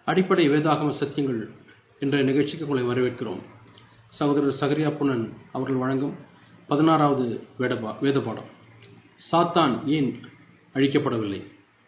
அடிப்படை வேதாகம சத்தியங்கள் என்ற நிகழ்ச்சிக்கு உங்களை வரவேற்கிறோம் சகோதரர் சகரியா புனன் அவர்கள் வழங்கும் பதினாறாவது வேதபா வேத பாடம் சாத்தான் ஏன் அழிக்கப்படவில்லை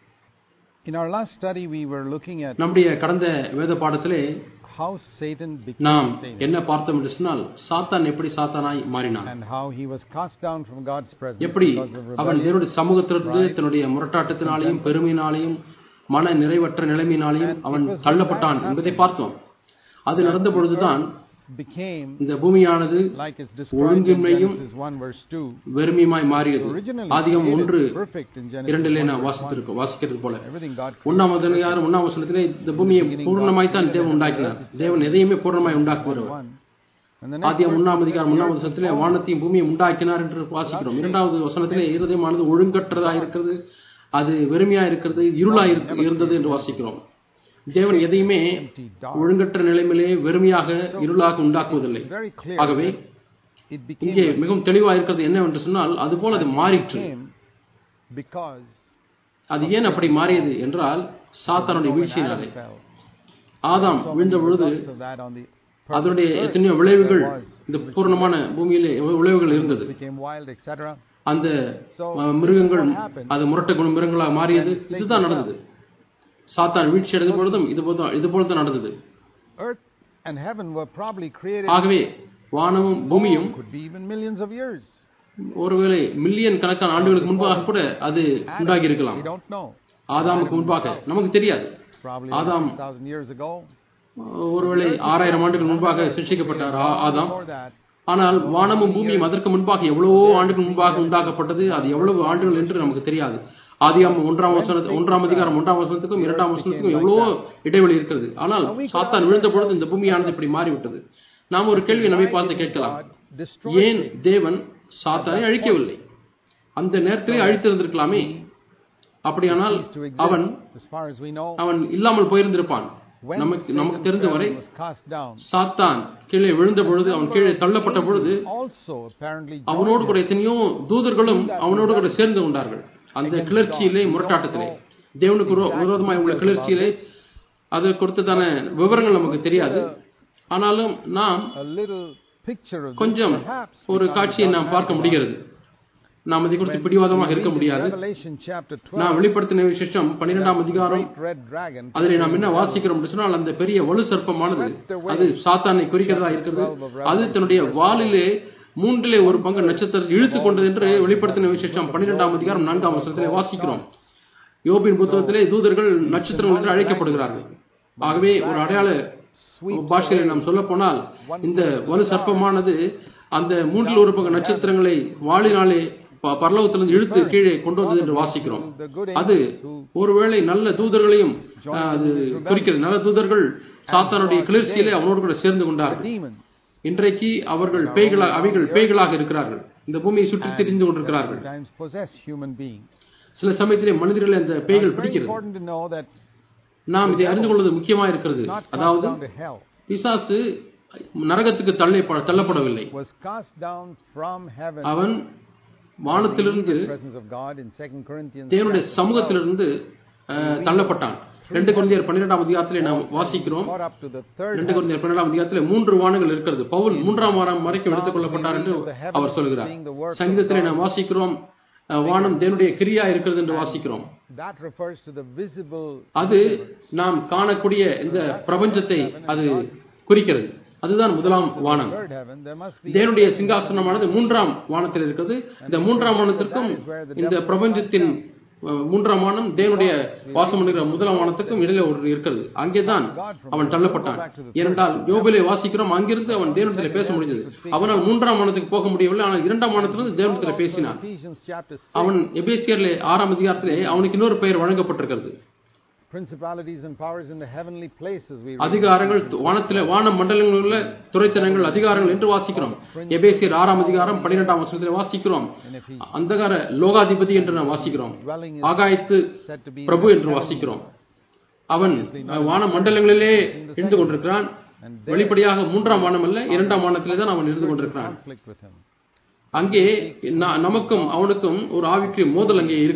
In our last study, we were looking at நம்முடைய கடந்த வேத பாடத்திலே how Satan became நாம் Satan என்ன பார்த்தோம் என்று சொன்னால் சாத்தான் எப்படி சாத்தானாய் மாறினான் and how he was cast down from God's presence எப்படி because of அவன் rebellion. தேவனுடைய சமூகத்திலிருந்து தன்னுடைய முரட்டாட்டத்தினாலேயும் பெருமையினாலேயும் மன நிறைவற்ற நிலைமையினாலேயும் அவன் தள்ளப்பட்டான் என்பதை பார்த்தோம் அது நடந்த பொழுதுதான் became இந்த பூமியானது like it's described in ஒழுங்கின்மையும் Genesis 1 verse 2. வெறுமையுமாய் மாறியது Originally ஆதிகம் ஒன்று created perfect in Genesis இரண்டிலே 1 நான் verse 1. வாசித்திருக்கோம் வாசிக்கிறது போல Everything God ஒன்னாம் அதிகாரம் ஒன்னாம் வசனத்திலே இந்த பூமியை பூர்ணமாய் தான் தேவன் உண்டாக்கினார் தேவன் எதையுமே பூர்ணமாய் உண்டாக்குகிறவர் one. And the next ஆதியம் verse ஒன்னாம் அதிகாரம் ஒன்னாம் வசனத்திலே வானத்தையும் பூமியை உண்டாக்கினார் என்று வாசிக்கிறோம் இரண்டாவது வசனத்திலே இருதயமானது ஒழுங்கற்றதா இருக்கிறது அது வெறுமையா இருக்கிறது இருளா இருக்கு- இருந்தது என்று வாசிக்கிறோம் தேவன் எதையுமே empty, dark. ஒழுங்கற்ற நிலைமையிலே வெறுமையாக இருளாக உண்டாக்குவதில்லை Very clear ஆகவே that it became இங்கே மிகவும் தெளிவா இருக்கிறது என்னவென்று சொன்னால் அது போல அது மாறிற்று came because அது ஏன் அப்படி மாறியது என்றால் சாத்தானுடைய when வீழ்ச்சியினாலே Adam fell, Adam so விழுந்த many பொழுது results of that on the அதனுடைய perfect earth எத்தனையோ விளைவுகள் there was, இந்த பூர்ணமான பூமியிலே விளைவுகள் இருந்தது became wild, etc. அந்த So, அஹ், மிருகங்கள் this is what happened. அது முரட்ட குண மிருகங்களாக மாறியது And Satan இதுதான் fell. நடந்தது சாத்தான் வீழ்ச்சி அடைந்த பொழுதும் இது போல இது போல தான் நடந்தது Earth and heaven were probably created ஆகவே வானமும் பூமியும் could be even millions of years. ஒருவேளை மில்லியன் கணக்கான ஆண்டுகளுக்கு முன்பாக கூட அது உண்டாகி இருக்கலாம் We don't know. ஆதாமுக்கு முன்பாக நமக்கு தெரியாது Probably Adam. 1,000 years ago. ஒருவேளை ஆறாயிரம் ஆண்டுகள் முன்பாக சிருஷ்டிக்கப்பட்டார் ஆ- ஆதாம் Before that, ஆனால் வானமும் பூமியும் அதற்கு முன்பாக எவ்வளவோ ஆண்டுகள் முன்பாக உண்டாக்கப்பட்டது அது எவ்வளவு ஆண்டுகள் என்று நமக்கு தெரியாது ஆதியாம் ஒன்றாம் வசன ஒன்றாம் அதிகாரம் ஒன்றாம் வசனத்துக்கும் இரண்டாம் வசனத்துக்கும் எவ்வளவோ இடைவெளி இருக்கிறது ஆனால் சாத்தான் விழுந்த பொழுது இந்த பூமியானது இப்படி மாறிவிட்டது நாம் ஒரு கேள்வி நம்மை பார்த்து கேட்கலாம் God destroyed ஏன் தேவன் சாத்தானை அழிக்கவில்லை அந்த நேரத்திலே அழித்திருந்திருக்கலாமே அப்படியானால் ceased to அவன் exist, as far as we know. அவன் இல்லாமல் போயிருந்திருப்பான் When நமக்கு Satan நமக்கு தெரிந்தவரை fell and was cast down, சாத்தான் கீழே விழுந்த பொழுது அவன் கீழே தள்ளப்பட்ட பொழுது also apparently அவனோடு கூட எத்தனையோ தூதர்களும் அவனோடு கூட சேர்ந்து கொண்டார்கள் அந்த கிளர்ச்சியிலே முரட்டாட்டத்திலே தேவனுக்கு விரோ- விரோதமாய் உள்ள கிளர்ச்சியிலே அது கொடுத்ததான விவரங்கள் நமக்கு தெரியாது ஆனாலும் நாம் a little picture of this, கொஞ்சம் perhaps ஒரு because காட்சியை God நாம் had பார்க்க in முடிகிறது நாம் அதை குறித்து பிடிவாதமாக இருக்க Read in முடியாது Revelation chapter 12, நாம் வெளிப்படுத்தின விசேஷம் பன்னிரெண்டாம் அதிகாரம் great red dragon அதிலே நாம் என்ன வாசிக்கிறோம் என்று சொன்னால் அந்த பெரிய வலு சர்ப்பமானது அது சாத்தானை குறிக்கிறதா இருக்கிறது அது தன்னுடைய வாளிலே மூன்றிலே ஒரு பங்கு நட்சத்திரத்தை இழுத்து கொண்டது என்று வெளிப்படுத்தின விசேஷம் பன்னிரெண்டாம் அதிகாரம் நான்காம் வருஷத்திலே வாசிக்கிறோம் யோபின் புத்தகத்திலே தூதர்கள் நட்சத்திரங்கள் என்று அழைக்கப்படுகிறார்கள் ஆகவே ஒரு அடையாள பாஷையில நாம் சொல்ல போனால் இந்த வலு சர்ப்பமானது அந்த மூன்றில் ஒரு பங்கு நட்சத்திரங்களை வாளினாலே ப- பரலோகத்திலிருந்து இழுத்து கீழே கொண்டு வந்தது என்று வாசிக்கிறோம் the good அது angels who ஒருவேளை நல்ல தூதர்களையும் ஆஹ், அது குறிக்கிறது நல்ல தூதர்கள் சாத்தானுடைய கிளர்ச்சியிலே அவனோடு கூட சேர்ந்து கொண்டார்கள் demons இன்றைக்கு அவர்கள் பேய்களாக அவைகள் பேய்களாக இருக்கிறார்கள் இந்த பூமியை சுற்றி திரிந்து கொண்டிருக்கிறார்கள் sometimes possess human beings. சில சமயத்திலே மனிதர்களை அந்த It's பேய்கள் very பிடிக்கிறது important to know that நாம் இதை அறிந்து கொள்வது முக்கியமா இருக்கிறது not cast அதாவது down to hell, பிசாசு நரகத்துக்கு தள்ளை தள்ளப்படவில்லை was cast down from heaven அவன் in வானத்திலிருந்து the presence of God in 2 Corinthians தேவனுடைய chapter சமூகத்திலிருந்து ஆஹ், தள்ளப்பட்டான் ரெண்டு குழந்தையர் பன்னிரெண்டாம் அதிகாரத்திலே நாம் வாசிக்கிறோம் caught up to the third ரெண்டு குழந்தையர் பன்னிரெண்டாம் அதிகாரத்திலே மூன்று வானங்கள் இருக்கிறது பவுல் மூன்றாம் வாரம் வரைக்கும் எடுத்துக் கொள்ளப்பட்டார் என்று அவர் சொல்கிறார் சங்கீதத்திலே நாம் வாசிக்கிறோம் அஹ், வானம் தேவனுடைய கிரியா இருக்கிறது என்று வாசிக்கிறோம் that refers to the visible அது நாம் காணக்கூடிய இந்த பிரபஞ்சத்தை அது குறிக்கிறது அதுதான் முதலாம் வானம் third heaven there must be தேவனுடைய சிங்காசனமானது மூன்றாம் வானத்தில் இருக்கிறது இந்த மூன்றாம் வானத்திற்கும் இந்த பிரபஞ்சத்தின் அஹ், மூன்றாம் வானம் தேவனுடைய வாசம் பண்ணுகிற முதலாம் வானத்துக்கும் இடையில ஒரு இருக்கிறது அங்கேதான் அவன் தள்ளப்பட்டான் ஏனென்றால் யோபிலே வாசிக்கிறோம் அங்கிருந்து அவன் தேவனத்தில் பேச முடிஞ்சது அவனால் மூன்றாம் வானத்துக்கு போக முடியவில்லை ஆனால் இரண்டாம் வானத்திலிருந்து தேவனத்தில் பேசினான் Ephesians chapter 6 அவன் எபேசியர்லே ஆறாம் அதிகாரத்திலே அவனுக்கு இன்னொரு பெயர் வழங்கப்பட்டிருக்கிறது principalities and powers in the heavenly places we read. அதிகாரங்கள் வானத்திலே வான மண்டலங்களில் உள்ள துறைத்தனங்கள் அதிகாரங்கள் என்று வாசிக்கிறோம் எபேசியர் ஆறாம் அதிகாரம் பன்னிரெண்டாம் வருஷத்திலே வாசிக்கிறோம் in Ephesians அந்தகார லோகாதிபதி என்று நாம் வாசிக்கிறோம் dwelling is ஆகாயத்து said to be பிரபு என்று வாசிக்கிறோம் அவன் அஹ், வான மண்டலங்களிலே இருந்து கொண்டிருக்கிறான் வெளிப்படையாக மூன்றாம் வானம் அல்ல இரண்டாம் வானத்திலே தான் அவன் இருந்து கொண்டிருக்கிறான் conflict with him அங்கே ந- நமக்கும் அவனுக்கும் ஒரு ஆவிக்குரிய மோதல் அங்கே இருக்கிறது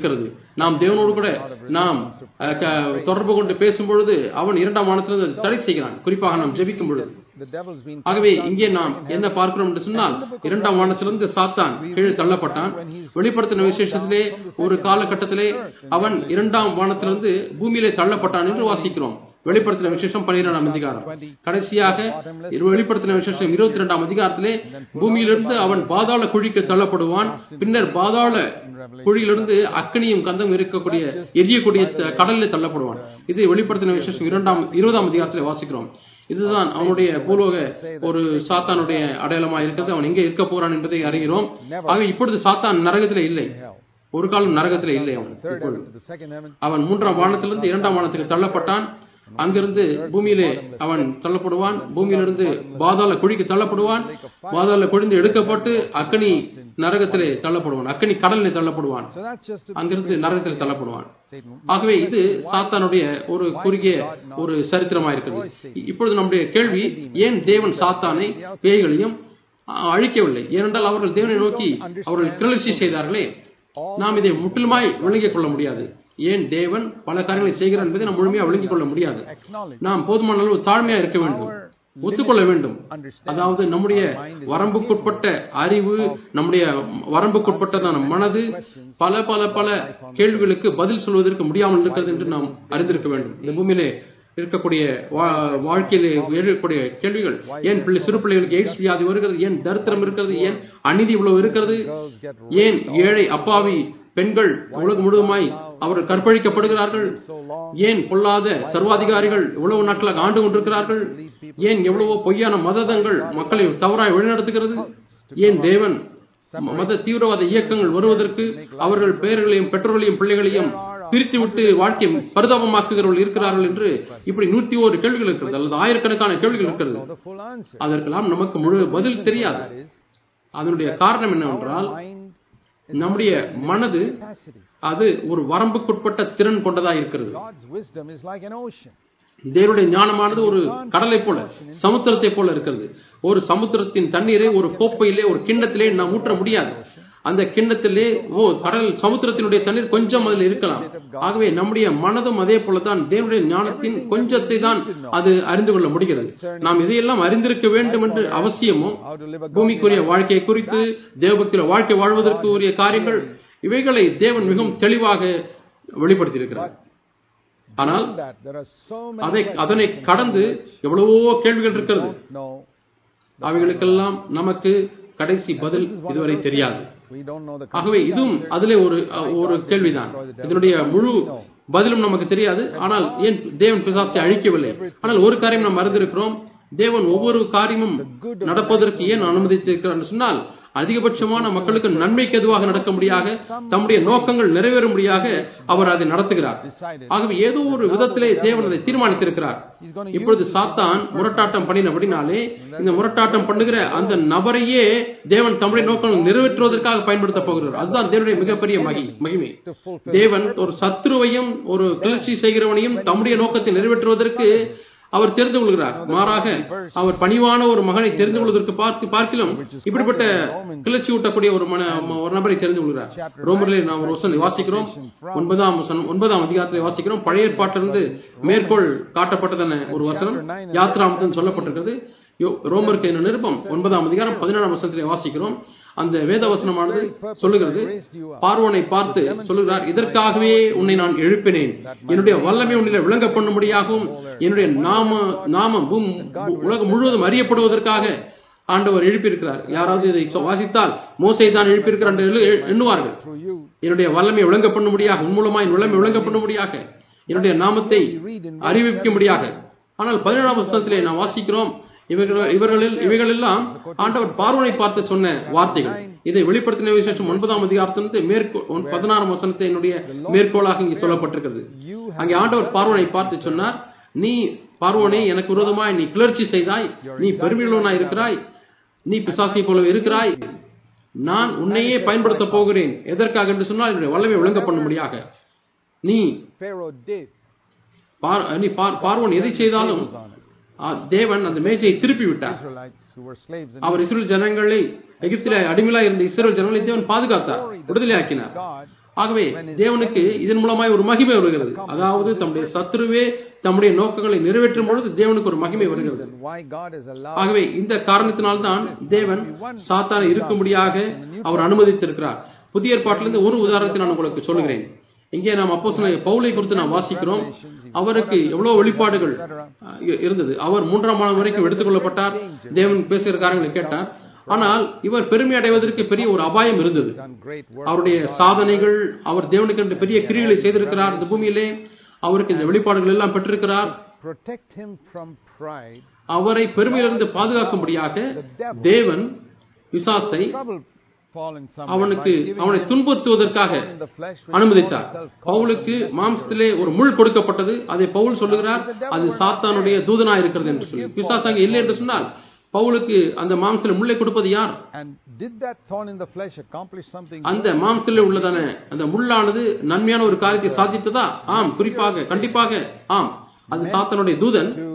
நாம் தேவனோடு கூட நாம் அஹ், க- தொடர்பு கொண்டு பேசும் பொழுது அவன் இரண்டாம் வானத்திலிருந்து அதை தடை செய்கிறான் குறிப்பாக நாம் ஜெபிக்கும் பொழுது The devil's been ஆகவே இங்கே நாம் என்ன பார்க்கிறோம் என்று சொன்னால் இரண்டாம் வானத்திலிருந்து சாத்தான் கீழே தள்ளப்பட்டான் வெளிப்படுத்தின விசேஷத்திலே ஒரு காலகட்டத்திலே அவன் இரண்டாம் வானத்திலிருந்து பூமியிலே தள்ளப்பட்டான் என்று வாசிக்கிறோம் வெளிப்படுத்தின விசேஷம் பன்னிரெண்டாம் அதிகாரம் கடைசியாக இரு- வெளிப்படுத்தின விசேஷம் இருபத்தி ரெண்டாம் அதிகாரத்திலே பூமியிலிருந்து அவன் பாதாள குழிக்கு தள்ளப்படுவான் பின்னர் பாதாள குழியிலிருந்து அக்னியும் கந்தம் இருக்கக்கூடிய எரியக்கூடிய த- கடலில் தள்ளப்படுவான் இது வெளிப்படுத்தின விசேஷம் இரண்டாம் இருபதாம் அதிகாரத்திலே வாசிக்கிறோம் இதுதான் அவனுடைய பூலோக ஒரு சாத்தானுடைய அடையாளமா இருக்கிறது அவன் எங்கே இருக்க போறான் என்பதை அறிகிறோம் ஆக இப்பொழுது சாத்தான் நரகத்திலே இல்லை ஒரு காலம் நரகத்திலே இல்லை அவன் third இப்பொழுது. heaven to the second heaven. அவன் மூன்றாம் வானத்திலிருந்து இரண்டாம் வானத்துக்கு தள்ளப்பட்டான் அங்கிருந்து பூமியிலே அவன் தள்ளப்படுவான் பூமியிலிருந்து பாதாள குழிக்கு தள்ளப்படுவான் பாதாள குழிந்து எடுக்கப்பட்டு அக்கனி நரகத்திலே தள்ளப்படுவான் அக்கனி கடலிலே தள்ளப்படுவான் So that's just to அங்கிருந்து நரகத்தில் தள்ளப்படுவான் Satan. ஆகவே இது சாத்தானுடைய ஒரு குறுகிய ஒரு சரித்திரமா இருக்கிறது இப்பொழுது நம்முடைய கேள்வி ஏன் தேவன் சாத்தானை பேய்களையும் அ- அழிக்கவில்லை ஏனென்றால் அவர்கள் தேவனை நோக்கி அவர்கள் கிளர்ச்சி செய்தார்களே நாம் இதை முற்றிலுமாய் விளங்கிக் கொள்ள முடியாது ஏன் தேவன் பல காரியங்களை செய்கிறார் என்பதை நாம் முழுமையாக விளங்கிக் கொள்ள முடியாது Acknowledge. நாம் போதுமான அளவு தாழ்மையா இருக்க வேண்டும் ஒத்துக்கொள்ள வேண்டும் Understand. அதாவது நம்முடைய வரம்புக்குட்பட்ட அறிவு நம்முடைய வரம்புக்குட்பட்டதான மனது பல பல பல கேள்விகளுக்கு பதில் சொல்வதற்கு முடியாமல் இருக்கிறது என்று நாம் அறிந்திருக்க வேண்டும் இந்த பூமியிலே இருக்கக்கூடிய வா- வாழ்க்கையிலே எழுக்கூடிய கேள்விகள் ஏன் பிள்ளை சிறு பிள்ளைகளுக்கு எய்ட்ஸ் வியாதி வருகிறது ஏன் தரித்திரம் இருக்கிறது ஏன் அநீதி இவ்வளவு இருக்கிறது Girls get ஏன் ஏழை அப்பாவி பெண்கள் உலகம் முழுவதுமாய் அவர்கள் கற்பழிக்கப்படுகிறார்கள் so long. ஏன் பொல்லாத சர்வாதிகாரிகள் இவ்வளவு நாட்களாக ஆண்டு கொண்டிருக்கிறார்கள் ஏன் எவ்வளவோ பொய்யான மதங்கள் மக்களை தவறாய் வழிநடத்துகிறது ஏன் தேவன் ம- மத தீவிரவாத இயக்கங்கள் வருவதற்கு அவர்கள் பெயர்களையும் பெற்றோர்களையும் பிள்ளைகளையும் பிரித்து விட்டு வாழ்க்கை பரிதாபமாக்குகிறவர்கள் இருக்கிறார்கள் என்று இப்படி நூத்தி ஒரு கேள்விகள் இருக்கிறது அல்லது ஆயிரக்கணக்கான கேள்விகள் இருக்கிறது Know the full answer. அதற்கெல்லாம் நமக்கு முழு பதில் தெரியாது That is அதனுடைய காரணம் என்னவென்றால் mind நம்முடைய மனது capacity. அது ஒரு வரம்புக்குட்பட்ட திறன் கொண்டதா இருக்கிறது God's wisdom is like an ocean. தேவனுடைய ஞானமானது ஒரு கடலை போல சமுத்திரத்தை போல இருக்கிறது ஒரு சமுத்திரத்தின் தண்ணீரை ஒரு கோப்பையிலே ஒரு கிண்ணத்திலே நாம் ஊற்ற முடியாது அந்த கிண்ணத்திலே ஓ கடல் சமுத்திரத்தினுடைய தண்ணீர் கொஞ்சம் அதில் இருக்கலாம் ஆகவே நம்முடைய மனதும் அதே போலதான் தேவனுடைய ஞானத்தின் கொஞ்சத்தை தான் அது அறிந்து கொள்ள முடிகிறது நாம் இதையெல்லாம் அறிந்திருக்க வேண்டும் என்று அவசியமோ How to live a பூமிக்குரிய வாழ்க்கையை குறித்து தேவபக்தியில வாழ்க்கை வாழ்வதற்கு உரிய காரியங்கள் இவைகளை தேவன் மிகவும் தெளிவாக வெளிப்படுத்தியிருக்கிறார் ஆனால் that there are so many அதை அதனை கடந்து எவ்வளவோ கேள்விகள் இருக்கிறது don't know. அவைகளுக்கெல்லாம் நமக்கு கடைசி பதில் இதுவரை தெரியாது We don't know the ஆகவே இதுவும் அதிலே ஒரு ஒரு கேள்விதான் இதனுடைய முழு பதிலும் நமக்கு தெரியாது ஆனால் ஏன் தேவன் பிசாசை அழிக்கவில்லை ஆனால் ஒரு காரியம் நாம் அறிந்திருக்கிறோம் தேவன் ஒவ்வொரு காரியமும் நடப்பதற்கு ஏன் அனுமதித்திருக்கிறார் என்று சொன்னால் அதிகபட்சமான மக்களுக்கு நன்மைக்கு எதுவாக நடக்க முடியாக தம்முடைய நோக்கங்கள் நிறைவேறும்படியாக அவர் அதை நடத்துகிறார் decided ஆகவே ஏதோ ஒரு விதத்திலே தேவன் அதை தீர்மானித்திருக்கிறார் he's going to இப்பொழுது சாத்தான் முரட்டாட்டம் பண்ணினபடினாலே இந்த முரட்டாட்டம் பண்ணுகிற அந்த நபரையே தேவன் தம்முடைய நோக்கம் நிறைவேற்றுவதற்காக பயன்படுத்த போகிறார் அதுதான் தேவனுடைய மிகப்பெரிய மகி மகிமை to fulfill தேவன் ஒரு சத்ருவையும் ஒரு கிளர்ச்சி செய்கிறவனையும் தம்முடைய நோக்கத்தை நிறைவேற்றுவதற்கு அவர் தெரிந்து கொள்கிறார் மாறாக அவர் பணிவான ஒரு மகனை தெரிந்து கொள்வதற்கு பார்க்க பார்க்கிலும் இப்படிப்பட்ட கிளர்ச்சி ஊட்டக்கூடிய ஒரு மன ஒரு நபரை தெரிந்து கொள்கிறார் ரோமரிலே நாம் ஒரு வசனம் வாசிக்கிறோம் ஒன்பதாம் வசனம் ஒன்பதாம் அதிகாரத்தை வாசிக்கிறோம் பழைய ஏற்பாட்டிலிருந்து மேற்கோள் காட்டப்பட்டதான ஒரு வசனம் யாத்ராமத்தன் சொல்லப்பட்டிருக்கிறது யோ- ரோமருக்கு என்ன நிருபம் ஒன்பதாம் அதிகாரம் பதினேழாம் வசனத்திலே வாசிக்கிறோம் அந்த வேத வசனமானது சொல்லுகிறது பார்வோனை பார்த்து சொல்லுகிறார் இதற்காகவே உன்னை நான் எழுப்பினேன் என்னுடைய வல்லமை உன்னில விளங்க பண்ணும்படியாகவும் என்னுடைய நாம நாமம் பூம்- பூ- உலகம் முழுவதும் அறியப்படுவதற்காக ஆண்டவர் எழுப்பியிருக்கிறார் யாராவது இதை சொ- வாசித்தால் மோசை தான் எழுப்பியிருக்கிறார் என்று எழு- எண்ணுவார்கள் through you. என்னுடைய வல்லமை விளங்க பண்ணும்படியாக உன் மூலமாய் என் வல்லமை விளங்க பண்ணும்படியாக என்னுடைய நாமத்தை அறிவிக்கும்படியாக ஆனால் பதினேழாம் வருஷத்திலே நாம் வாசிக்கிறோம் இவர்கள் இவர்களில் இவைகளெல்லாம் ஆண்டவர் பார்வனை பார்த்து சொன்ன வார்த்தைகள் இதை வெளிப்படுத்தின விசேஷம் ஒன்பதாம் அதிகாரத்திலிருந்து மேற்கோள் பதினாறாம் வசனத்தை என்னுடைய மேற்கோளாக இங்கே சொல்லப்பட்டிருக்கிறது You அங்கே ஆண்டவர் பார்வனை பார்த்து சொன்னார் நீ பார்வோனே எனக்கு விரோதமாய் நீ கிளர்ச்சி செய்தாய் நீ பெருமையுள்ளவனாய் இருக்கிறாய் நீ பிசாசை போல இருக்கிறாய் நான் உன்னையே பயன்படுத்த போகிறேன் எதற்காக என்று சொன்னால் என்னுடைய வல்லமை விளங்க பண்ணும்படியாக நீ Pharaoh did. பார் நீ பார் பார்வோன் எதை செய்தாலும் ஆ, தேவன் அந்த மேஜையை திருப்பி விட்டார் Israelites who were slaves in அவர் இஸ்ரேல் ஜனங்களை எகிப்தில அடிமையில இருந்த இஸ்ரேல் ஜனங்களை தேவன் பாதுகாத்தார் விடுதலை ஆக்கினார் God ஆகவே தேவனுக்கு இதன் மூலமாய் ஒரு மகிமை வருகிறது அதாவது தம்முடைய சத்துருவே தம்முடைய நோக்கங்களை நிறைவேற்றும் பொழுது தேவனுக்கு ஒரு மகிமை வருகிறது reason why God has allowed ஆகவே இந்த காரணத்தினால்தான் தேவன் சாத்தானை இருக்கும்படியாக அவர் அனுமதித்திருக்கிறார் புதிய ஏற்பாட்டிலிருந்து ஒரு உதாரணத்தை நான் உங்களுக்கு சொல்லுகிறேன் இங்கே நாம் அப்போ பவுலை குறித்து நாம் வாசிக்கிறோம் அவருக்கு எவ்வளவு வெளிப்பாடுகள் அஹ், இருந்தது அவர் மூன்றாம் மாதம் வரைக்கும் எடுத்துக்கொள்ளப்பட்டார் தேவன் பேசுகிற காரியங்களை கேட்டார் ஆனால் இவர் பெருமை அடைவதற்கு பெரிய ஒரு அபாயம் இருந்தது done great work. அவருடைய சாதனைகள் அவர் தேவனுக்கு என்று பெரிய கிரிகளை செய்திருக்கிறார் இந்த பூமியிலே அவருக்கு இந்த வெளிப்பாடுகள் எல்லாம் பெற்றிருக்கிறார் Protect him from pride. அவரை பெருமையிலிருந்து பாதுகாக்கும்படியாக தேவன் விசாசை Trouble Paul in some way அவனுக்கு by giving அவனை him துன்புறுத்துவதற்காக in the flesh which அனுமதித்தார் Paul himself called பவுலுக்கு மாம்சத்திலே ஒரு முள் கொடுக்கப்பட்டது அதை பவுல் சொல்லுகிறார் அது சாத்தானுடைய தூதனா இருக்கிறது என்று சொல்லி பிசாசாங்க இல்லை என்று சொன்னால் பவுலுக்கு அந்த மாம்சத்திலே முள்ளை கொடுப்பது யார் And did that thorn in the flesh accomplish something? அந்த மாம்சத்திலே உள்ளதான அந்த முள்ளானது நன்மையான ஒரு காரியத்தை சாதித்ததா ஆம் குறிப்பாக கண்டிப்பாக ஆம் அது சாத்தானுடைய தூதன் to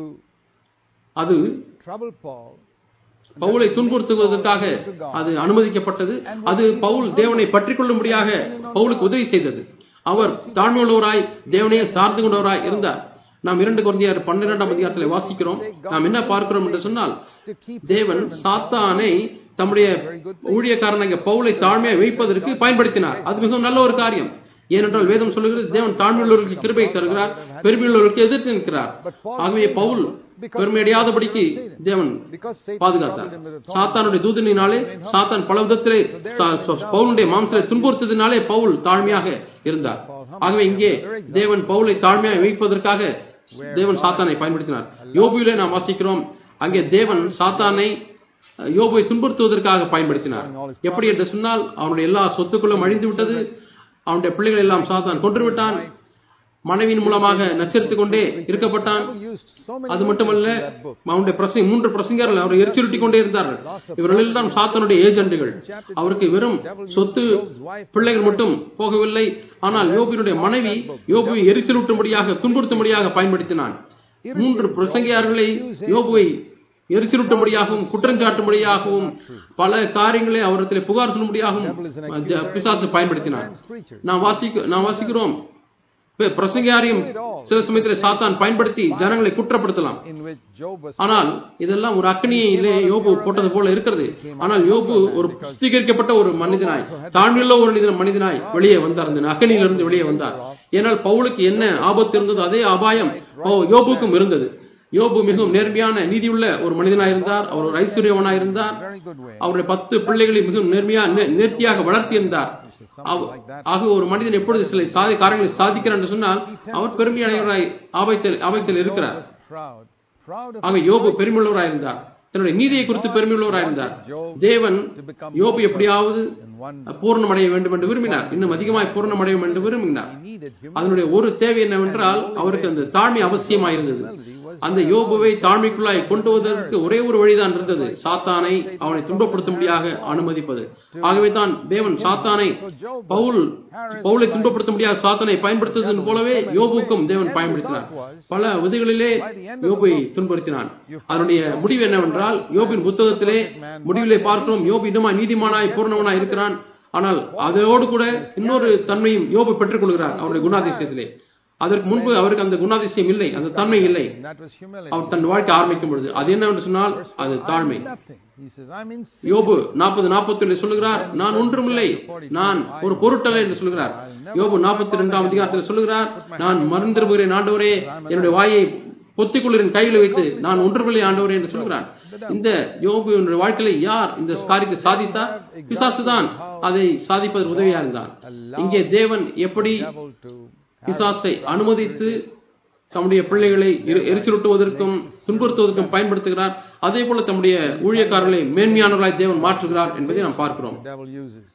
அது trouble Paul. பவுலை துன்புறுத்துவதற்காக அது அனுமதிக்கப்பட்டது அது பவுல் தேவனை பற்றிக் கொள்ளும்படியாக பவுலுக்கு உதவி செய்தது அவர் தாழ்மையுள்ளவராய் தேவனையே சார்ந்து கொண்டவராய் இருந்தார் நாம் இரண்டு குழந்தையார் பன்னிரெண்டாம் அதிகாரத்தில் வாசிக்கிறோம் நாம் என்ன பார்க்கிறோம் என்று சொன்னால் To keep தேவன் சாத்தானை தம்முடைய ஊழியக்காரனாகிய பவுலை தாழ்மையை வைப்பதற்கு பயன்படுத்தினார் அது மிகவும் நல்ல ஒரு காரியம் ஏனென்றால் வேதம் சொல்லுகிறது தேவன் தாழ்மையுள்ளவர்களுக்கு கிருபை தருகிறார் பெருமையுள்ளவர்களுக்கு எதிர்த்து நிற்கிறார் ஆகவே பவுல் பெருமையடையாதபடிக்கு தேவன் because Satan பாதுகாத்தார் troubled him with a thorn. சாத்தானுடைய தூதனினாலே சாத்தான் பல விதத்திலே சா- சா- பவுலுடைய மாம்சத்தை துன்புறுத்ததினாலே பவுல் தாழ்மையாக இருந்தார் ஆகவே இங்கே தேவன் பவுலை தாழ்மையாக வைப்பதற்காக தேவன் சாத்தானை பயன்படுத்தினார் யோபுவிலே நாம் வாசிக்கிறோம் அங்கே தேவன் சாத்தானை அஹ், யோபுவை துன்புறுத்துவதற்காக பயன்படுத்தினார் எப்படி என்று சொன்னால் அவனுடைய எல்லா சொத்துக்களும் அழிந்து விட்டது அவனுடைய பிள்ளைகள் எல்லாம் சாத்தான் கொன்று விட்டான் மனைவியின் மூலமாக நச்சரித்துக் கொண்டே இருக்கப்பட்டான் Bible used so many அது மட்டுமல்ல words in that book. அவனுடைய பிரசங்க மூன்று பிரசங்கர்கள் அவரை எரிச்சுருட்டி கொண்டே இருந்தார்கள் இவர்கள் தான் சாத்தனுடைய ஏஜென்ட்டுகள் அவருக்கு வெறும் சொத்து பிள்ளைகள் மட்டும் போகவில்லை ஆனால் யோபினுடைய மனைவி யோபுவை எரிச்சலூட்டும்படியாக துன்புறுத்தும்படியாக பயன்படுத்தினான் மூன்று பிரசங்கியார்களை யோபுவை எரிச்சலூட்டும்படியாகவும் குற்றஞ்சாட்டும்படியாகவும் பல காரியங்களை அவரிடத்தில் புகார் சொல்லும்படியாகவும் அஹ், பிசாசு பயன்படுத்தினான் Preacher. நாம் வாசிக்க நாம் வாசிக்கிறோம் பே- பிரசங்கியாரையும் சில சமயத்தில் சாத்தான் பயன்படுத்தி ஜனங்களை குற்றப்படுத்தலாம் In which Job was ஆனால் இதெல்லாம் ஒரு அக்னியிலே யோபு போட்டது போல இருக்கிறது ஆனால் யோபு ஒரு சுத்திகரிக்கப்பட்ட ஒரு மனிதனாய் தாழ்மையுள்ள ஒரு மனிதன் மனிதனாய் வெளியே வந்தார் அந்த அக்னியிலிருந்து வெளியே வந்தார் ஏனால் பவுலுக்கு என்ன ஆபத்து இருந்ததோ அதே அபாயம் பவு- யோபுக்கும் இருந்தது யோபு மிகவும் நேர்மையான நீதியுள்ள ஒரு மனிதனாய் இருந்தார் அவர் ஒரு ஐஸ்வர்யவனாய் இருந்தார் very good way. அவருடைய பத்து பிள்ளைகளை மிகவும் நேர்மையா நே- நேர்த்தியாக வளர்த்தியிருந்தார் அவ- ஆக ஒரு மனிதன் எப்பொழுது சில சாதி காரியங்களை சாதிக்கிறார் என்று சொன்னால் அவர் பெருமையடைவராய் ஆபத்தில் ஆபத்தில் இருக்கிறார் was proud. Proud of ஆக யோபு பெருமையுள்ளவராய் இருந்தார் தன்னுடைய நீதியை குறித்து பெருமையுள்ளவராய் இருந்தார் தேவன் யோபு எப்படியாவது in one பூர்ணமடைய வேண்டும் என்று விரும்பினார் இன்னும் அதிகமாய் பூர்ணமடைய வேண்டும் என்று விரும்பினார் he needed humility. அதனுடைய ஒரு தேவை என்னவென்றால் அவருக்கு அந்த தாழ்மை அவசியமாயிருந்தது அந்த யோபுவை தாழ்மைக்குள்ளாய் கொண்டு வருவதற்கு ஒரே ஒரு வழிதான் இருந்தது சாத்தானை அவனை துன்பப்படுத்தும்படியாக அனுமதிப்பது ஆகவே தான் தேவன் சாத்தானை பவுல் பவுலை துன்பப்படுத்தும்படியாக சாத்தானை பயன்படுத்துவதன் போலவே யோபுக்கும் தேவன் பயன்படுத்தினார் பல விதிகளிலே யோபை துன்புறுத்தினான் அதனுடைய முடிவு என்னவென்றால் யோபின் புத்தகத்திலே முடிவிலே பார்க்கிறோம் யோபு இன்னுமாய் நீதிமானாய் பூர்ணவனாய் இருக்கிறான் ஆனால் அதோடு கூட இன்னொரு தன்மையும் யோபு பெற்றுக் கொள்கிறார் அவருடைய குணாதிசயத்திலே அதற்கு முன்பு அவருக்கு அந்த குணாதிசயம் இல்லை அந்த தன்மை இல்லை And that was humility. அவர் தன் வாழ்க்கை ஆரம்பிக்கும் பொழுது அது என்னவென்று சொன்னால் அது தாழ்மை Nothing. He says, I'm in யோபு நாற்பது நாற்பத்தி சொல்லுகிறார் நான் ஒன்றுமில்லை நான் ஒரு பொருட்டல்ல என்று சொல்லுகிறார் யோபு நாற்பத்தி ரெண்டாம் அதிகாரத்தில் சொல்லுகிறார் நான் மறந்திருக்கிறேன் ஆண்டவரே என்னுடைய வாயை பொத்திக்குள்ளின் கையில் வைத்து நான் ஒன்றுமில்லை ஆண்டவரே என்று சொல்கிறான் இந்த யோபு என்னுடைய வாழ்க்கையில யார் இந்த காரியத்தை சாதித்தார் பிசாசுதான் அதை சாதிப்பதற்கு உதவியா இருந்தான் இங்கே தேவன் எப்படி devil to பிசாசை அனுமதித்து தம்முடைய பிள்ளைகளை எரி- எரிச்சலூட்டுவதற்கும் துன்புறுத்துவதற்கும் பயன்படுத்துகிறார் அதே போல தம்முடைய ஊழியக்காரர்களை மேன்மையானவர்களாய் தேவன் மாற்றுகிறார் என்பதை நாம் பார்க்கிறோம் the devil uses.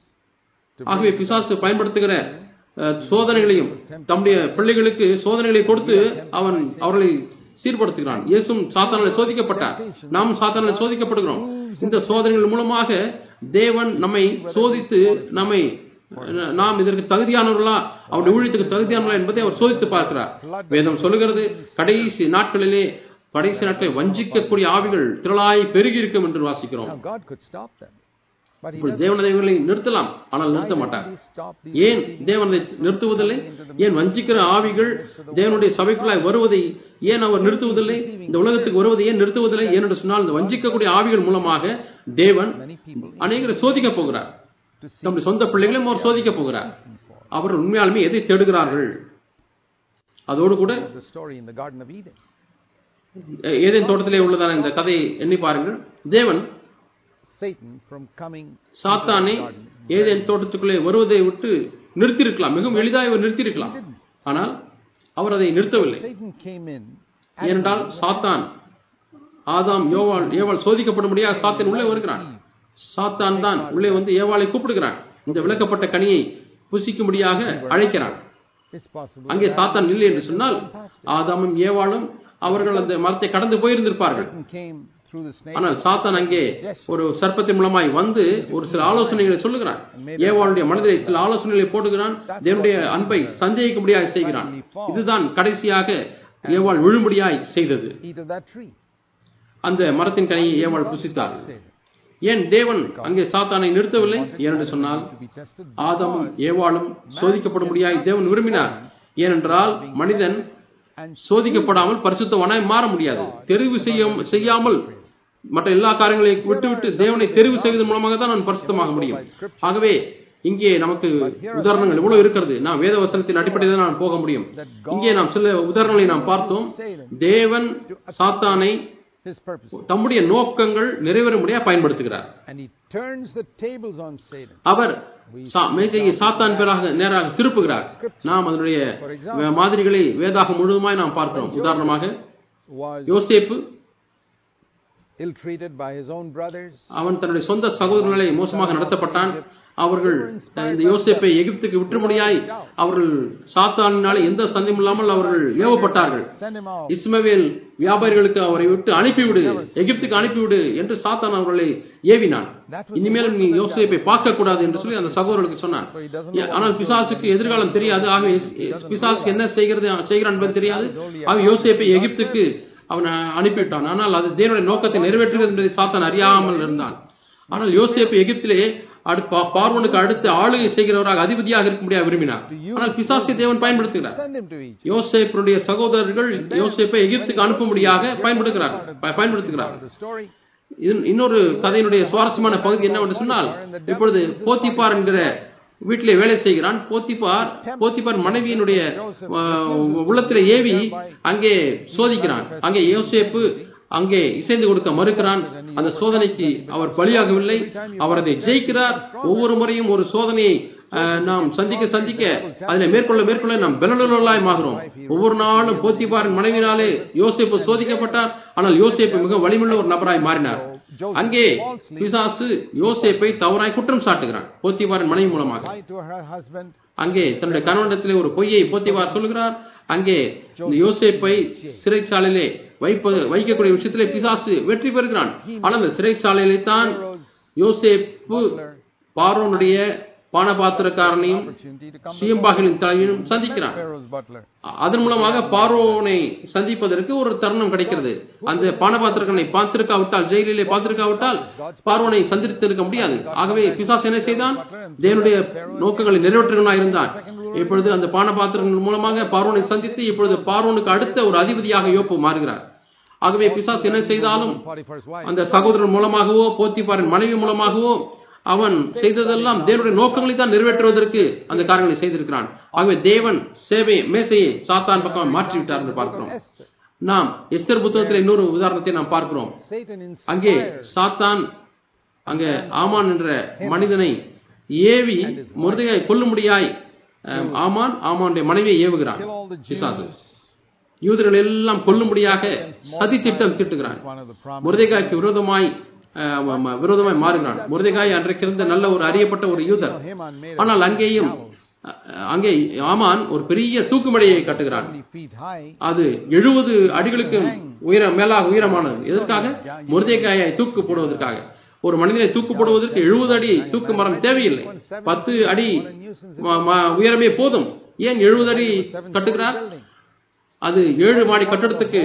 ஆகவே பிசாசு பயன்படுத்துகிற அஹ், சோதனைகளையும் தம்முடைய பிள்ளைகளுக்கு சோதனைகளை கொடுத்து அவன் அவர்களை சீர்படுத்துகிறான் இயேசும் சாத்தானால சோதிக்கப்பட்டார் நாம் சாத்தானால சோதிக்கப்படுகிறோம் இந்த சோதனைகள் மூலமாக தேவன் நம்மை சோதித்து நம்மை அஹ், நாம் இதற்கு தகுதியானவர்களா அவருடைய ஊழியத்துக்கு தகுதியானவர்களா என்பதை அவர் சோதித்து பார்க்கிறார் வேதம் சொல்லுகிறது கடைசி நாட்களிலே கடைசி நாட்களை வஞ்சிக்கக்கூடிய ஆவிகள் திரளாய் பெருகி இருக்கும் என்று வாசிக்கிறோம் Now God could stop them. But he இப்படி doesn't தேவன் இவர்களை நிறுத்தலாம் ஆனால் Why நிறுத்த doesn't மாட்டார் he stop these ஏன் deceiving தேவன் அதை நிறுத்துவதில்லை ஏன் வஞ்சிக்கிற ஆவிகள் தேவனுடைய சபைக்குள்ளாய் வருவதை ஏன் அவர் நிறுத்துவதில்லை இந்த உலகத்துக்கு வருவதை ஏன் நிறுத்துவதில்லை ஏனென்று சொன்னால் இந்த வஞ்சிக்கக்கூடிய ஆவிகள் மூலமாக தேவன் many people அநேகரை சோதிக்க போகிறார் to see நம்முடைய சொந்த பிள்ளைகளையும் அவர் சோதிக்க போகிறார் அவர்கள் உண்மையாலுமே எதை தேடுகிறார்கள் அதோடு கூட the story in the Garden of Eden? ஏதேன் தோட்டத்திலே உள்ளதான இந்த கதையை எண்ணி பாருங்கள் தேவன் Satan from coming சாத்தானை ஏதேன் தோட்டத்துக்குள்ளே வருவதை விட்டு நிறுத்தியிருக்கலாம் மிகவும் எளிதாக இவர் நிறுத்தியிருக்கலாம் ஆனால் அவர் அதை நிறுத்தவில்லை Satan came in ஏனென்றால் சாத்தான் ஆதாம் யோவாள் ஏவாள் சோதிக்கப்படும்படியாக சாத்தான் உள்ளே வருகிறான் சாத்தான் தான் உள்ளே வந்து ஏவாளை கூப்பிடுகிறான் இந்த விளக்கப்பட்ட கனியை புசிக்கும்படியாக அழைக்கிறான் it's possible அங்கே சாத்தான் இல்லை என்று சொன்னால் ஆதாமும் ஏவாளும் அவர்கள் அந்த மரத்தை கடந்து போயிருந்திருப்பார்கள் Satan came through the snake ஆனால் சாத்தான் அங்கே ஒரு சர்ப்பத்தின் மூலமாய் வந்து ஒரு சில ஆலோசனைகளை சொல்லுகிறான் ஏவாளுடைய மனதிலே சில ஆலோசனைகளை போடுகிறான் தேவனுடைய அன்பை சந்தேகிக்கும்படியாக செய்கிறான் இதுதான் கடைசியாக ஏவாள் விழும்படியாய் செய்தது eat of that tree அந்த மரத்தின் கனியை ஏவாள் புசித்தார் Satan ஏன் தேவன் அங்கே சாத்தானை நிறுத்தவில்லை ஏனென்று சொன்னால் to be tested ஆதாமும் ஏவாளும் சோதிக்கப்படும்படியாய் தேவன் விரும்பினார் ஏனென்றால் மனிதன் and சோதிக்கப்படாமல் பரிசுத்தவனாய் மாற முடியாது தெரிவு செய்ய செய்யாமல் மற்ற எல்லா காரியங்களையும் விட்டுவிட்டு தேவனை தெரிவு செய்வதன் மூலமாக தான் நான் பரிசுத்தமாக முடியும் ஆகவே இங்கே நமக்கு உதாரணங்கள் எவ்வளவு இருக்கிறது நான் வேத வசனத்தின் அடிப்படையில் தான் நான் போக முடியும் இங்கே நாம் சில உதாரணங்களை நாம் பார்த்தோம் தேவன் சாத்தானை his purpose தம்முடைய நோக்கங்கள் நிறைவேறும்படியா பயன்படுத்துகிறார் and he turns the tables on Satan அவர் சா- மேஜையை சாத்தான் பேராக நேராக திருப்புகிறார் நாம் அதனுடைய மாதிரிகளை வேதாக முழுவதுமாய் நாம் பார்க்கிறோம் உதாரணமாக was யோசேப்பு ill-treated by his own brothers அவன் தன்னுடைய சொந்த சகோதரர்களை மோசமாக நடத்தப்பட்டான் அவர்கள் இந்த யோசேப்பை எகிப்துக்கு விற்றுமுடியாய் அவர்கள் சாத்தானினாலே எந்த சந்தேகம் இல்லாமல் அவர்கள் ஏவப்பட்டார்கள் send him out இஸ்மவேல் வியாபாரிகளுக்கு அவரை விட்டு அனுப்பிவிடு எகிப்துக்கு அனுப்பிவிடு என்று சாத்தான் அவர்களை ஏவினான் இனிமேலும் நீ யோசேப்பை பார்க்க கூடாது என்று சொல்லி அந்த சகோதரர்களுக்கு சொன்னான் so he doesn't ஏ- ஆனால் பிசாசுக்கு எதிர்காலம் தெரியாது ஆகவே எஸ்- எஸ்- பிசாசு என்ன செய்கிறது செய்கிறான் என்பது தெரியாது ஆக யோசேப்பை எகிப்துக்கு அவன் அனுப்பிவிட்டான் ஆனால் அது தேவனுடைய நோக்கத்தை நிறைவேற்றுகிறது என்பதை சாத்தான் அறியாமல் இருந்தான் ஆனால் யோசேப்பு எகிப்திலே அடு- பா- பார்வோனுக்கு அடுத்து ஆளுகை செய்கிறவராக அதிபதியாக இருக்கும்படியாக விரும்பினார் ஆனால் பிசாசை தேவன் பயன்படுத்துகிறார் send him to Egypt யோசேப்பருடைய சகோதரர்கள் யோசேப்பை எகிப்துக்கு அனுப்பும்படியாக பயன்படுத்துகிறார் ப- பயன்படுத்துகிறார் the story இது- இன்னொரு கதையினுடைய சுவாரஸ்யமான பகுதி என்னவென்று சொன்னால் இப்பொழுது போத்திப்பார் என்கிற வீட்டிலே வேலை செய்கிறான் போத்திப்பார் போத்திப்பார் மனைவியினுடைய ஆஹ், உள்ளத்திலே ஏவி அங்கே சோதிக்கிறான் அங்கே யோசேப்பு அங்கே இசைந்து கொடுக்க மறுக்கிறான் அந்த சோதனைக்கு அவர் பலியாகவில்லை அவர் அதை ஜெயிக்கிறார் ஒவ்வொரு முறையும் ஒரு சோதனையை ஆஹ், நாம் சந்திக்க சந்திக்க அதில் மேற்கொள்ள மேற்கொள்ள நாம் பலனுள்ளாய் மாகிறோம் ஒவ்வொரு நாளும் போத்திபாரின் மனைவினாலே யோசேப்பு சோதிக்கப்பட்டார் ஆனால் யோசேப்பு மிக வலிமையுள்ள ஒரு நபராய் மாறினார் அங்கே பிசாசு யோசேப்பை தவறாய் குற்றம் சாட்டுகிறான் போத்திபாரின் மனைவி மூலமாக lied to her husband அங்கே தன்னுடைய கணவனிடத்திலே ஒரு பொய்யை போத்திபார் சொல்கிறார் அங்கே இந்த யோசேப்பை சிறைச்சாலையிலே வைப்பது வைக்கக்கூடிய விஷயத்திலே பிசாசு வெற்றி பெறுகிறான் ஆனால் அந்த சிறைச்சாலையிலே தான் யோசேப்பு பார்வோனுடைய பானபாத்திரக்காரனையும் opportunity to come சுயம்பாகிலின் தலைவனையும் சந்திக்கிறான் Pharaoh's butler அதன் மூலமாக பார்வோனை சந்திப்பதற்கு ஒரு தருணம் கிடைக்கிறது அந்த பானபாத்திரக்கனை பார்த்திருக்காவிட்டால் ஜெயிலிலே பார்த்திருக்காவிட்டால் பார்வோனை சந்தித்திருக்க முடியாது ஆகவே பிசாசு என்ன செய்தான் தேவனுடைய நோக்கங்களை நிறைவேற்றுவனாக இருந்தான் இப்பொழுது அந்த பானபாத்திரங்கள் மூலமாக பார்வோனை சந்தித்து இப்பொழுது பார்வோனுக்கு அடுத்த ஒரு அதிபதியாக யோப்பு மாறுகிறார் ஆகவே பிசாசு என்ன செய்தாலும் Potiphar's wife அந்த சகோதரன் மூலமாகவோ போத்திப்பாரின் மனைவி மூலமாகவோ அவன் செய்ததெல்லாம் தேவனுடைய நோக்கங்களை தான் நிறைவேற்றுவதற்கு அந்த காரியங்களை செய்திருக்கிறான் ஆகவே தேவன் சேவை மேசையை சாத்தான் பக்கம் மாற்றி விட்டார் என்று பார்க்கிறோம் Esther நாம் எஸ்தர் புத்தகத்தில் இன்னொரு உதாரணத்தை நாம் பார்க்கிறோம் Satan அங்கே inspired சாத்தான் அங்கே ஆமான் என்ற மனிதனை ஏவி முருதையை கொல்லும்படியாய் அஹ், ஆமான் ஆமானுடைய மனைவியை ஏவுகிறான் kill all the பிசாசு Jews யூதர்கள் எல்லாம் கொல்லும்படியாக சதி திட்டம் தீட்டுகிறான் one of the prominent முருதைகாய்க்கு விரோதமாய் அஹ், ம- ம- விரோதமாய் மாறினான் முருதைகாய் அன்றைக்கு இருந்த நல்ல ஒரு அறியப்பட்ட ஒரு யூதர் Haman made ஆனால் அங்கேயும் அஹ், அங்கே ஆமான் ஒரு பெரிய தூக்குமடையை கட்டுகிறான் 70 feet high அது எழுபது அடிகளுக்கு உயர மேலாக உயரமானது எதற்காக முருதைக்காயை தூக்கு போடுவதற்காக ஒரு மனிதனை தூக்கு போடுவதற்கு எழுபது அடி தூக்கு மரம் தேவையில்லை பத்து அடி ம- ம- உயரமே போதும் ஏன் எழுபது அடி கட்டுகிறார் அது ஏழு மாடி கட்டடத்துக்கு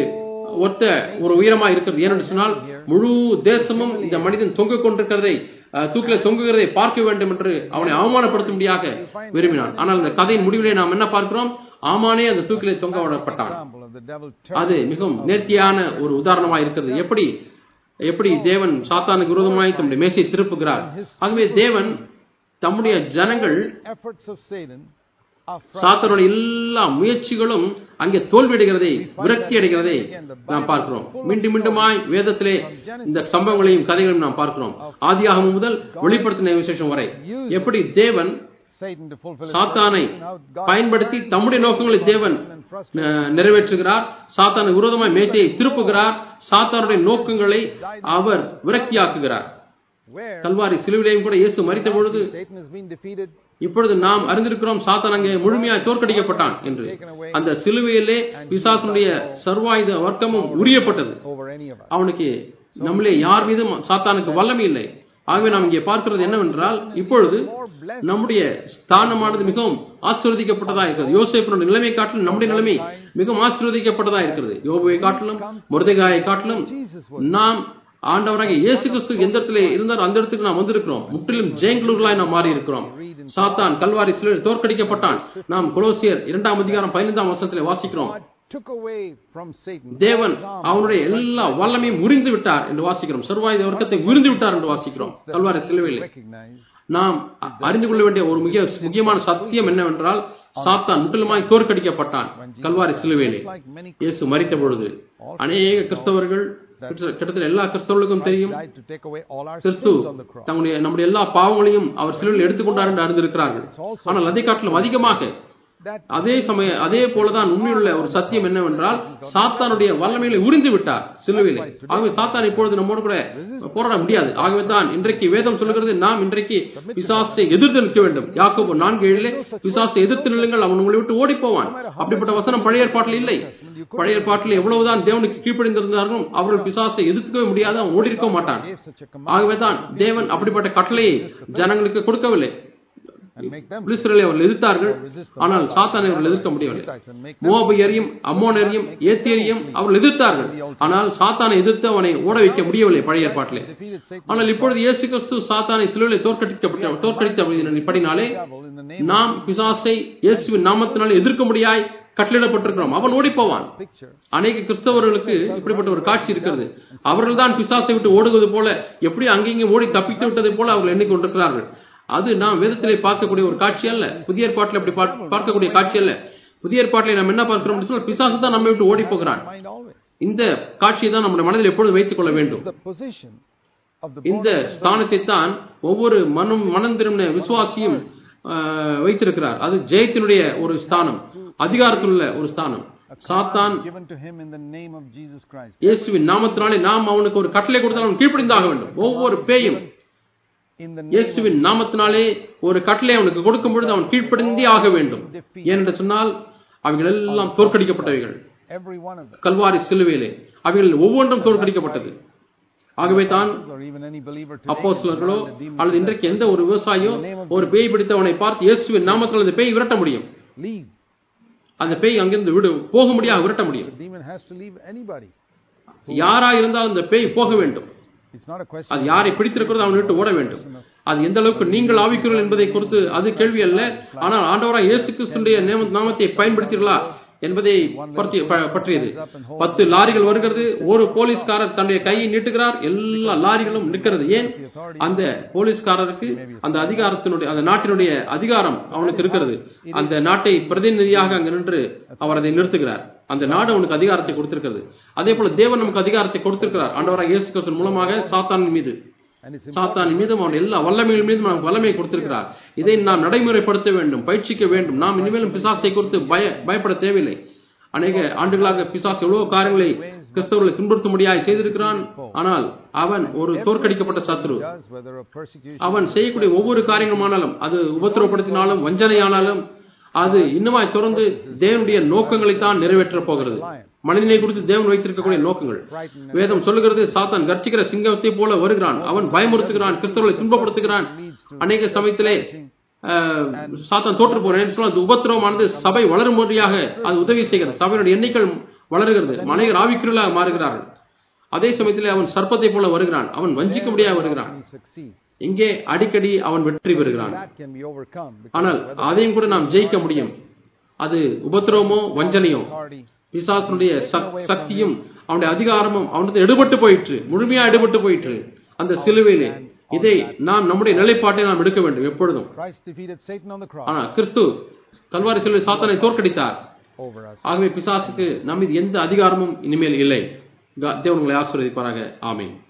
ஒத்த ஒரு உயரமா இருக்கிறது ஏனென்று சொன்னால் முழு தேசமும் இந்த மனிதன் தொங்கிக் கொண்டிருக்கிறதை அஹ், தூக்கில தொங்குகிறதை பார்க்க வேண்டும் என்று அவனை அவமானப்படுத்தும்படியாக விரும்பினான் ஆனால் இந்த கதையின் முடிவிலே நாம் என்ன பார்க்கிறோம் ஆமானே அந்த தூக்கிலே தொங்க விடப்பட்டான் Example of the devil அது மிகவும் நேர்த்தியான ஒரு உதாரணமா இருக்கிறது எப்படி எப்படி தேவன் சாத்தானுக்கு விரோதமாய் தம்முடைய மேசையை திருப்புகிறார் ஆகவே தேவன் தம்முடைய ஜனங்கள் efforts of Satan are சாத்தானுடைய எல்லா முயற்சிகளும் அங்கே தோல்வியடைகிறதை விரக்தி அடைகிறதை நாம் பார்க்கிறோம் மீண்டும் மீண்டுமாய் வேதத்திலே இந்த சம்பவங்களையும் கதைகளையும் நாம் பார்க்கிறோம் ஆதியாகமம் முதல் வெளிப்படுத்தின விசேஷம் வரை எப்படி தேவன் Satan to fulfill his சாத்தானை purpose, and how God பயன்படுத்தி தம்முடைய நோக்கங்களை தேவன் and frustrated அஹ், நிறைவேற்றுகிறார் சாத்தானுக்கு விரோதமாய் மேச்சையை திருப்புகிறார் சாத்தானுடைய நோக்கங்களை அவர் விரக்தியாக்குகிறார் where கல்வாரி சிலுவிலையும் கூட இயேசு மரித்த பொழுது Satan has been defeated, இப்பொழுது நாம் அறிந்திருக்கிறோம் சாத்தான் அங்கே முழுமையாய் தோற்கடிக்கப்பட்டான் என்று அந்த சிலுவையிலே பிசாசனுடைய சர்வாயுத வர்க்கமும் உரியப்பட்டது over any of us. அவனுக்கு நம்மளே யார் மீதும் சாத்தானுக்கு வல்லமை இல்லை ஆகவே நாம் இங்கே பார்க்கிறது என்னவென்றால் இப்பொழுது நம்முடைய ஸ்தானமானது மிகவும் ஆசீர்வதிக்கப்பட்டதா இருக்கிறது யோசேப்பினுடைய நிலைமை காட்டிலும் நம்முடைய நிலைமை மிகவும் ஆசீர்வதிக்கப்பட்டதா இருக்கிறது யோபுவை காட்டிலும் முருதைகாயை காட்டிலும் Jesus was நாம் ஆண்டவராகிய இயேசு கிறிஸ்து எந்த இடத்துல இருந்தார் அந்த இடத்துக்கு நாம் வந்திருக்கிறோம் முற்றிலும் ஜெயங்களூர்களாய் நாம் மாறி இருக்கிறோம் சாத்தான் கல்வாரி சிலுவையில் தோற்கடிக்கப்பட்டான் நாம் கொலோசியர் இரண்டாம் அதிகாரம் பதினைந்தாம் வருஷத்திலே வாசிக்கிறோம் God took away from Satan தேவன் அவனுடைய எல்லா வல்லமையும் உறிந்து விட்டார் என்று வாசிக்கிறோம் சர்வாயுத வர்க்கத்தை உறிந்து விட்டார் என்று வாசிக்கிறோம் கல்வாரி சிலுவையில் recognize நாம் அ- அறிந்து கொள்ள வேண்டிய ஒரு மிக முக்கியமான சத்தியம் என்னவென்றால் சாத்தான் முற்றிலுமாய் தோற்கடிக்கப்பட்டான் கல்வாரி சிலுவையிலே just like many இயேசு மரித்த பொழுது அநேக கிறிஸ்தவர்கள் கிட்ட- கிட்டத்தட்ட எல்லா கிறிஸ்தவர்களுக்கும் தெரியும் died to take away all our Kristu sins on the cross. தங்களுடைய நம்முடைய எல்லா பாவங்களையும் அவர் சிலுவையில் எடுத்துக்கொண்டார் என்று அறிந்திருக்கிறார்கள் ஆனால் அதை காட்டிலும் அதிகமாக That அதே சமய அதே போலதான் உண்மையுள்ள ஒரு சத்தியம் என்னவென்றால் சாத்தானுடைய வல்லமைகளை உறிந்து விட்டார் சிலுவையிலே ஆகவே சாத்தான் இப்பொழுது நம்மோடு கூட போராட முடியாது ஆகவே தான் இன்றைக்கு வேதம் சொல்லுகிறது நாம் இன்றைக்கு பிசாசை எதிர்த்து நிற்க வேண்டும் யாக்கோபு நான்கு ஏழிலே பிசாசை எதிர்த்து நில்லுங்கள் அவன் உங்களை விட்டு ஓடி போவான் அப்படிப்பட்ட வசனம் பழைய ஏற்பாட்டில் இல்லை பழைய ஏற்பாட்டில் எவ்வளவுதான் தேவனுக்கு கீழ்ப்படிந்திருந்தாலும் அவர்கள் பிசாசை எதிர்க்கவே முடியாது அவன் ஓடி இருக்க மாட்டான் gave such a command ஆகவே தான் தேவன் அப்படிப்பட்ட கட்டளையை ஜனங்களுக்கு கொடுக்கவில்லை and make them பிலிஸ்தர்களை அவர்கள் எதிர்த்தார்கள் ஆனால் சாத்தானை அவர்கள் எதிர்க்க முடியவில்லை Hittites and make மோபையரையும் அம்மோனரையும் ஏத்தியரையும் அவர்கள் எதிர்த்தார்கள் ஆனால் சாத்தானை எதிர்த்து அவனை ஓட வைக்க முடியவில்லை பழைய ஏற்பாட்டிலே defeated Satan ஆனால் இப்பொழுது இயேசு கிறிஸ்து சாத்தானை சிலுவையில் தோற்கடிக்கப்பட்ட தோற்கடித்தபடினாலே devil in the name நாம் பிசாசை இயேசுவின் நாமத்தினால் எதிர்க்க முடியாய் கட்டளிடப்பட்டிருக்கிறோம் அவன் ஓடி போவான் picture அநேக கிறிஸ்தவர்களுக்கு இப்படிப்பட்ட ஒரு காட்சி இருக்கிறது அவர்கள் தான் பிசாசை விட்டு ஓடுவது போல எப்படி அங்கேயும் ஓடி தப்பித்து விட்டதை போல அவர்கள் எண்ணிக்கொண்டிருக்கிறார்கள் அது நாம் வேதத்திலே பார்க்கக்கூடிய ஒரு காட்சி அல்ல புதிய ஏற்பாட்டில் அப்படி பார்க்க- பார்க்கக்கூடிய காட்சி அல்ல புதிய ஏற்பாட்டிலே நாம் என்ன பார்க்கிறோம் என்று சொன்னால் பிசாசு தான் நம்மை விட்டு ஓடி போகிறான் mind always இந்த காட்சியை தான் நம்முடைய மனதில் எப்பொழுதும் வைத்துக் கொள்ள வேண்டும் the position of the இந்த ஸ்தானத்தை தான் ஒவ்வொரு மனம் மனம் திரும்பின விசுவாசியும் ஆஹ், வைத்திருக்கிறார் அது ஜெயத்தினுடைய ஒரு ஸ்தானம் அதிகாரத்திலுள்ள ஒரு ஸ்தானம் சாத்தான் given to him in the name of Jesus Christ இயேசுவின் நாமத்தினாலே நாம் அவனுக்கு ஒரு கட்டளை கொடுத்தால் அவன் கீழ்ப்படிந்தாக வேண்டும் ஒவ்வொரு பேயும் in the name இயேசுவின் நாமத்தினாலே ஒரு கட்டளை அவனுக்கு கொடுக்கும் பொழுது அவன் கீழ்ப்படிந்தே ஆக வேண்டும் ஏனென்று சொன்னால் அவைகள் எல்லாம் தோற்கடிக்கப்பட்டவைகள் every one of them Kalvari சிலுவையிலே அவைகள் ஒவ்வொன்றும் தோற்கடிக்கப்பட்டது ஆகவே தான் or even any believer today அப்போஸ்தலர்களோ அல்லது இன்றைக்கு எந்த ஒரு விவசாயியோ ஒரு பேய் பிடித்தவனை பார்த்து இயேசுவின் நாமத்தில் அந்த பேய் விரட்ட முடியும் leave அந்த பேய் அங்கிருந்து விடு போக முடியாது விரட்ட முடியும் the demon has to leave anybody யாரா இருந்தாலும் அந்த பேய் போக வேண்டும் it's not a question அது யாரை பிடித்திருக்கிறதோ அவனை விட்டு ஓட வேண்டும் அது எந்த அளவுக்கு நீங்கள் ஆவிக்கிறீர்கள் என்பதை குறித்து அது கேள்வி அல்ல ஆனால் ஆண்டவராக இயேசு கிறிஸ்துடைய நேம- நாமத்தை பயன்படுத்தீர்களா என்பதை பற்றி- ப- பற்றியது பத்து லாரிகள் வருகிறது ஒரு போலீஸ்காரர் தன்னுடைய கையை நீட்டுகிறார் எல்லா லாரிகளும் நிற்கிறது ஏன் அந்த போலீஸ்காரருக்கு அந்த அதிகாரத்தினுடைய அந்த நாட்டினுடைய அதிகாரம் அவனுக்கு இருக்கிறது அந்த நாட்டை பிரதிநிதியாக அங்கு நின்று அவர் அதை நிறுத்துகிறார் அந்த நாடு அவனுக்கு அதிகாரத்தை கொடுத்திருக்கிறது அதே போல தேவன் நமக்கு அதிகாரத்தை கொடுத்திருக்கிறார் ஆண்டவராக இயேசு கிறிஸ்துவின் மூலமாக சாத்தான் மீது and it's சாத்தான் மீதும் அவன் எல்லா வல்லமைகள் மீதும் நமக்கு வல்லமையை கொடுத்திருக்கிறார் இதை நாம் நடைமுறைப்படுத்த வேண்டும் பயிற்சிக்க வேண்டும் நாம் இனிமேலும் பிசாசை குறித்து பய பயப்பட தேவையில்லை அநேக ஆண்டுகளாக பிசாசு எவ்வளவு காரியங்களை கிறிஸ்தவர்களை துன்புறுத்தும்படியாய் செய்திருக்கிறான் ஆனால் அவன் ஒரு தோற்கடிக்கப்பட்ட சத்ரு does whether a persecution அவன் செய்யக்கூடிய ஒவ்வொரு காரியங்களுமானாலும் அது உபத்திரவப்படுத்தினாலும் வஞ்சனையானாலும் அது இன்னுமாய் தொடர்ந்து தேவனுடைய நோக்கங்களைத்தான் நிறைவேற்றப் போகிறது மனிதனை குறித்து தேவன் வைத்திருக்கக்கூடிய நோக்கங்கள் வேதம் சொல்லுகிறது சாத்தான் கர்ச்சிக்கிற சிங்கத்தை போல வருகிறான் அவன் பயமுறுத்துகிறான் கிறிஸ்தவர்களை துன்பப்படுத்துகிறான் அநேக சமயத்திலே ஆஹ், சாத்தான் தோற்று போறேன் சொன்னால் அது உபத்திரவமானது சபை வளரும்படியாக அது உதவி செய்கிறது சபையினுடைய எண்ணிக்கை வளருகிறது மனிதர் ஆவிக்குரியலாக மாறுகிறார்கள் அதே சமயத்தில் அவன் சர்ப்பத்தை போல வருகிறான் அவன் வஞ்சிக்க முடியாது வருகிறான் He succeeds. இங்கே அடிக்கடி அவன் வெற்றி பெறுகிறான் That can be overcome because ஆனால் அதையும் கூட நாம் ஜெயிக்க முடியும் அது உபத்திரவமோ வஞ்சனையோ authority பிசாசனுடைய சக்- சக்தியும் அவனுடைய அதிகாரமும் அவனுக்கு எடுபட்டு போயிற்று முழுமையா எடுபட்டு போயிற்று அந்த சிலுவையிலே இதை நாம் நம்முடைய நிலைப்பாட்டை நாம் எடுக்க வேண்டும் எப்பொழுதும் Christ defeated Satan on the cross ஆனா கிறிஸ்து கல்வாரி சிலுவை சாத்தானை தோற்கடித்தார் over us. ஆகவே பிசாசுக்கு நம் மீது எந்த அதிகாரமும் இனிமேல் இல்லை க- தேவன் உங்களை ஆசீர்வதிப்பாராக ஆமென்